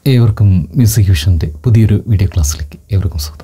ഏവർക്കും മ്യൂസിക് വിഷൻ്റെ പുതിയൊരു വീഡിയോ ക്ലാസ്സിലേക്ക് ഏവർക്കും സ്വാഗതം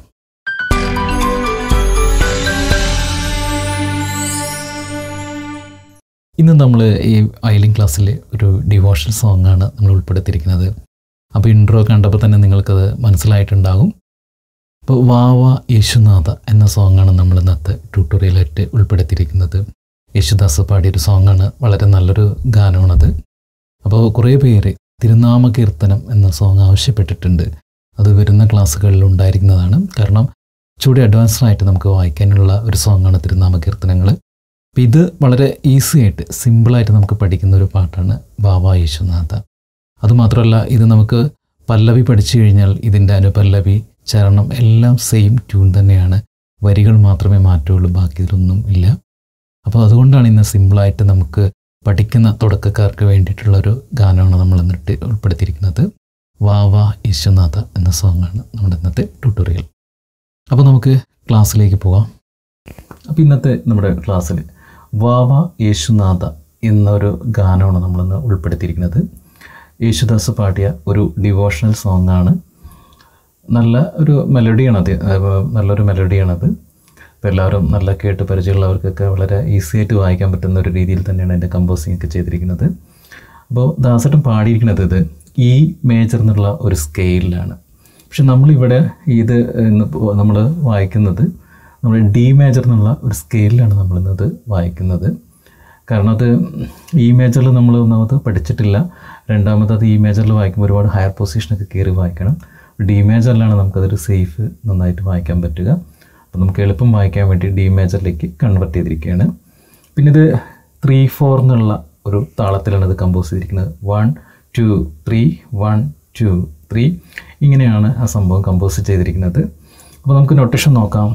ഇന്ന് നമ്മൾ ഈ ഐലിംഗ് ക്ലാസ്സിലെ ഒരു ഡിവോഷണൽ സോങ് ആണ് നമ്മൾ ഉൾപ്പെടുത്തിയിരിക്കുന്നത് അപ്പോൾ ഇൻട്രോ കണ്ടപ്പോൾ തന്നെ നിങ്ങൾക്കത് മനസ്സിലായിട്ടുണ്ടാകും അപ്പോൾ വാവ യേശുനാഥ എന്ന സോങ്ങാണ് നമ്മൾ ഇന്നത്തെ ട്യൂട്ടോറിയലായിട്ട് ഉൾപ്പെടുത്തിയിരിക്കുന്നത് യേശുദാസ് പാടിയൊരു സോങ്ങാണ് വളരെ നല്ലൊരു ഗാനമാണത് അപ്പോൾ കുറേ പേര് തിരുനാമ കീർത്തനം എന്ന സോങ് ആവശ്യപ്പെട്ടിട്ടുണ്ട് അത് വരുന്ന ക്ലാസ്സുകളിൽ ഉണ്ടായിരിക്കുന്നതാണ് കാരണം ചൂടി അഡ്വാൻസ്ഡ് ആയിട്ട് നമുക്ക് വായിക്കാനുള്ള ഒരു സോങ്ങാണ് തിരുനാമ കീർത്തനങ്ങൾ അപ്പം ഇത് വളരെ ഈസി ആയിട്ട് സിമ്പിളായിട്ട് നമുക്ക് പഠിക്കുന്ന ഒരു പാട്ടാണ് ബാബ യേശുനാഥ അതുമാത്രമല്ല ഇത് നമുക്ക് പല്ലവി പഠിച്ചു കഴിഞ്ഞാൽ ഇതിൻ്റെ അനുപല്ലവി ചരണം എല്ലാം സെയിം ട്യൂൺ തന്നെയാണ് വരികൾ മാത്രമേ മാറ്റുള്ളൂ ബാക്കി ഇതിലൊന്നും ഇല്ല അപ്പോൾ അതുകൊണ്ടാണ് ഇന്ന് സിമ്പിളായിട്ട് നമുക്ക് പഠിക്കുന്ന തുടക്കക്കാർക്ക് വേണ്ടിയിട്ടുള്ള ഒരു ഗാനമാണ് നമ്മൾ എന്നിട്ട് ഉൾപ്പെടുത്തിയിരിക്കുന്നത് വാ വാ യേശുനാഥ എന്ന സോങ്ങാണ് നമ്മുടെ ഇന്നത്തെ ട്യൂട്ടോറിയൽ അപ്പോൾ നമുക്ക് ക്ലാസ്സിലേക്ക് പോകാം അപ്പോൾ ഇന്നത്തെ നമ്മുടെ ക്ലാസ്സിൽ വാ വാ യേശുനാഥ എന്നൊരു ഗാനമാണ് നമ്മളിന്ന് ഉൾപ്പെടുത്തിയിരിക്കുന്നത് യേശുദാസ് പാടിയ ഒരു ഡിവോഷണൽ സോങ്ങാണ് നല്ല ഒരു മെലഡിയാണത് അഹ് നല്ലൊരു മെലഡിയാണത് അപ്പോൾ എല്ലാവരും നല്ല കേട്ട് പരിചയമുള്ളവർക്കൊക്കെ വളരെ ഈസി ആയിട്ട് വായിക്കാൻ പറ്റുന്ന ഒരു രീതിയിൽ തന്നെയാണ് എൻ്റെ കമ്പോസിങ് ഒക്കെ ചെയ്തിരിക്കുന്നത് അപ്പോൾ ദാസട്ടൻ പാടിയിരിക്കുന്നത് ഇത് ഈ മേജർ എന്നുള്ള ഒരു സ്കെയിലാണ് പക്ഷെ നമ്മളിവിടെ ഇത് നമ്മൾ വായിക്കുന്നത് നമ്മൾ ഡി മേജർ എന്നുള്ള ഒരു സ്കെയിലാണ് നമ്മളിന്നത് വായിക്കുന്നത് കാരണം അത് ഈ മേജറിൽ നമ്മൾ ഒന്നാമത് പഠിച്ചിട്ടില്ല രണ്ടാമത് അത് ഈ മേജറിൽ വായിക്കുമ്പോൾ ഒരുപാട് ഹയർ പൊസിഷനൊക്കെ കയറി വായിക്കണം ഡി മേജറിലാണ് നമുക്കതൊരു സേഫ് നന്നായിട്ട് വായിക്കാൻ പറ്റുക അപ്പോൾ നമുക്ക് എളുപ്പം വായിക്കാൻ വേണ്ടി ഡി മേജറിലേക്ക് കൺവെർട്ട് ചെയ്തിരിക്കുകയാണ് പിന്നെ ഇത് ത്രീ ഫോർ എന്നുള്ള ഒരു താളത്തിലാണ് ഇത് കമ്പോസ് ചെയ്തിരിക്കുന്നത് one two three one two three ഇങ്ങനെയാണ് ആ സംഭവം കമ്പോസ് ചെയ്തിരിക്കുന്നത് അപ്പോൾ നമുക്ക് നൊട്ടേഷൻ നോക്കാം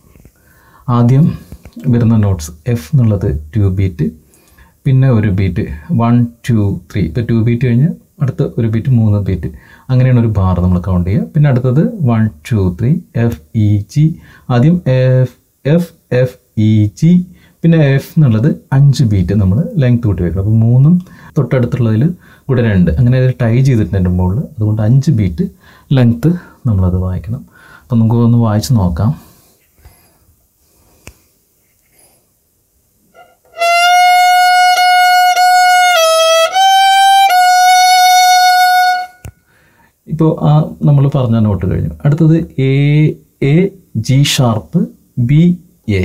ആദ്യം വരുന്ന നോട്ട്സ് എഫ് എന്നുള്ളത് ടു ബീറ്റ് പിന്നെ ഒരു ബീറ്റ് വൺ ടു ത്രീ ഇപ്പോൾ ടു ബീറ്റ് കഴിഞ്ഞ് അടുത്ത ഒരു ബീറ്റ് മൂന്ന് ബീറ്റ് അങ്ങനെയാണ് ഒരു ബാർ നമ്മൾ കൗണ്ട് ചെയ്യുക പിന്നെ അടുത്തത് one two three F E G ആദ്യം F F F E G പിന്നെ എഫ് എന്നുള്ളത് അഞ്ച് ബീറ്റ് നമ്മൾ ലെങ്ത് കൂട്ടി വെക്കണം അപ്പോൾ മൂന്നും തൊട്ടടുത്തുള്ളതിൽ കൂടെ രണ്ട് അങ്ങനെ അതിൽ ടൈ ചെയ്തിട്ടുണ്ട് എൻ്റെ മുകളിൽ അതുകൊണ്ട് അഞ്ച് ബീറ്റ് ലെങ്ത്ത് നമ്മളത് വായിക്കണം അപ്പോൾ നമുക്ക് ഒന്ന് വായിച്ച് നോക്കാം ഇപ്പോൾ ആ നമ്മൾ പറഞ്ഞ നോട്ട് കഴിഞ്ഞു അടുത്തത് A A G sharp B A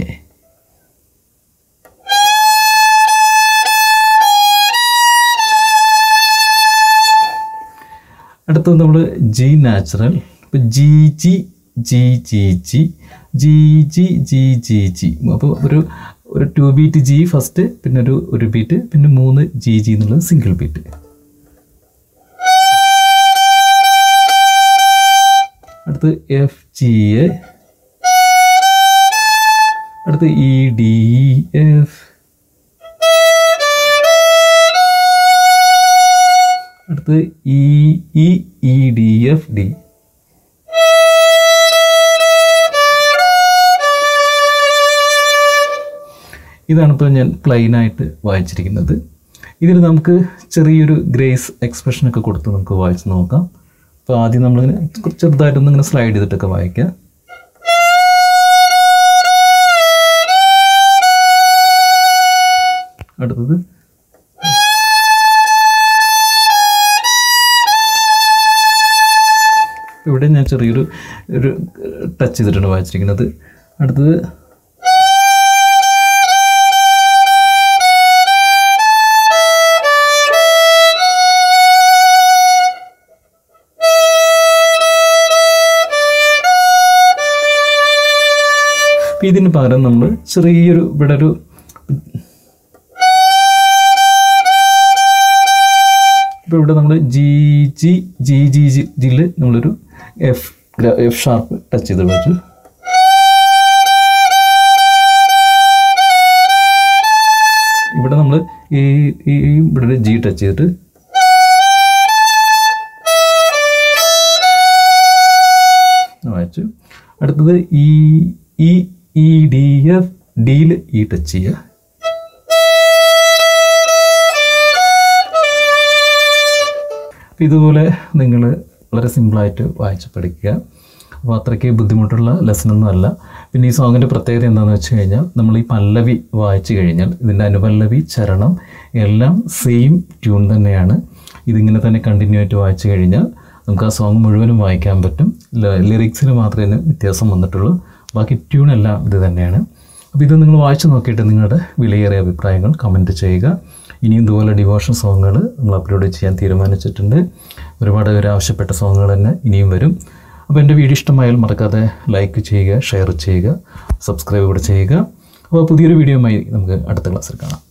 അടുത്തത് നമ്മൾ ജി നാച്ചുറൽ ഇപ്പോൾ G G G G G G G G G G അപ്പോൾ ഒരു ഒരു ടു ബീറ്റ് ജി ഫസ്റ്റ് പിന്നെ ഒരു ഒരു ബീറ്റ് പിന്നെ മൂന്ന് ജി ജി എന്നുള്ളത് സിംഗിൾ ബീറ്റ് അടുത്ത് എഫ് ജി എ അടുത്ത് ഇ ഡി എഫ് അടുത്ത് E E E D F D ഇതാണ് ഇപ്പോൾ ഞാൻ പ്ലെയിനായിട്ട് വായിച്ചിരിക്കുന്നത് ഇതിൽ നമുക്ക് ചെറിയൊരു ഗ്രേസ് എക്സ്പ്രഷനൊക്കെ കൊടുത്ത് നമുക്ക് വായിച്ച് നോക്കാം അപ്പോൾ ആദ്യം നമ്മളിങ്ങനെ ചെറുതായിട്ടൊന്ന് ഇങ്ങനെ സ്ലൈഡ് ചെയ്തിട്ടൊക്കെ വായിക്കുക അടുത്തത് ഇവിടെ ഞാൻ ചെറിയൊരു ഒരു ടച്ച് ചെയ്തിട്ടാണ് വായിച്ചിരിക്കുന്നത് അടുത്തത് അപ്പം ഇതിന് പകരം നമ്മൾ ചെറിയൊരു ഇവിടെ ഒരു ഇപ്പോൾ ഇവിടെ നമ്മൾ G G G G G ജിയിൽ നമ്മളൊരു എഫ് എഫ് ഷാർപ്പ് ടച്ച് ചെയ്ത് വെച്ചു ഇവിടെ നമ്മൾ ഈ ഈ ഇവിടെ ഒരു ജി ടച്ച് ചെയ്തിട്ട് വായിച്ചു അടുത്തത് ഈ ഈ ഇ ഡി എഫ് ഡിയിൽ ഈ ടച്ച് ചെയ്യുക ഇതുപോലെ നിങ്ങൾ വളരെ സിമ്പിളായിട്ട് വായിച്ച് പഠിക്കുക അപ്പോൾ അത്രയ്ക്ക് ബുദ്ധിമുട്ടുള്ള ലെസനൊന്നും അല്ല പിന്നെ ഈ സോങ്ങിൻ്റെ പ്രത്യേകത എന്താണെന്ന് വെച്ച് കഴിഞ്ഞാൽ നമ്മൾ ഈ പല്ലവി വായിച്ചു കഴിഞ്ഞാൽ ഇതിൻ്റെ അനുപല്ലവി ചരണം എല്ലാം സെയിം ട്യൂൺ തന്നെയാണ് ഇതിങ്ങനെ തന്നെ കണ്ടിന്യൂ ആയിട്ട് വായിച്ചു കഴിഞ്ഞാൽ നമുക്ക് ആ സോങ് മുഴുവനും വായിക്കാൻ പറ്റും ലിറിക്സിന് മാത്രമേ ഇതിന് വ്യത്യാസം വന്നിട്ടുള്ളൂ ബാക്കി ട്യൂൺ എല്ലാം ഇത് തന്നെയാണ് അപ്പോൾ ഇത് നിങ്ങൾ വായിച്ചു നോക്കിയിട്ട് നിങ്ങളുടെ വിലയേറിയ അഭിപ്രായങ്ങൾ കമൻറ്റ് ചെയ്യുക ഇനിയും ഇതുപോലെ ഡിവോഷൻ സോങ്ങുകൾ നമ്മൾ അപ്ലോഡ് ചെയ്യാൻ തീരുമാനിച്ചിട്ടുണ്ട് ഒരുപാട് പേര് ആവശ്യപ്പെട്ട സോങ്ങുകൾ തന്നെ ഇനിയും വരും അപ്പോൾ എൻ്റെ വീഡിയോ ഇഷ്ടമായാൽ മറക്കാതെ ലൈക്ക് ചെയ്യുക ഷെയർ ചെയ്യുക സബ്സ്ക്രൈബ് കൂടെ ചെയ്യുക അപ്പോൾ പുതിയൊരു വീഡിയോയുമായി നമുക്ക് അടുത്ത ക്ലാസ്സിൽ കാണാം